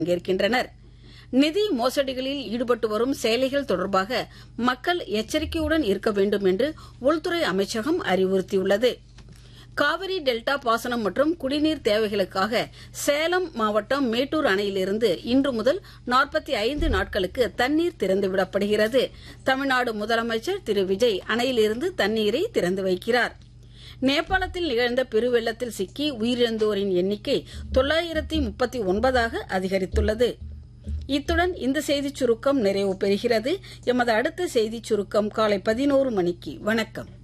பங்கேற்கின்றனர் நிதி மோசடிகளில் ஈடுபட்டு வரும் செயலிகள் தொடர்பாக மக்கள் எச்சரிக்கையுடன் இருக்க வேண்டும் என்று உள்துறை அமைச்சகம் அறிவுறுத்தியுள்ளது காவிரி டெல்டா பாசனம் மற்றும் குடிநீர் தேவைகளுக்காக சேலம் மாவட்டம் மேட்டூர் அணையிலிருந்து இன்று முதல் நாற்பத்தி ஐந்து நாட்களுக்கு தண்ணீர் திறந்துவிடப்படுகிறது தமிழ்நாடு முதலமைச்சர் திரு விஜய் அணையிலிருந்து தண்ணீரை திறந்து வைக்கிறார் நேபாளத்தில் நிகழ்ந்த பெருவெள்ளத்தில் சிக்கி உயிரிழந்தோரின் எண்ணிக்கை தொள்ளாயிரத்தி முப்பத்தி ஒன்பதாக அதிகரித்துள்ளது இத்துடன் இந்த செய்திச் சுருக்கம் நிறைவு பெறுகிறது எமது அடுத்த செய்திச் சுருக்கம் காலை பதினோரு மணிக்கு வணக்கம்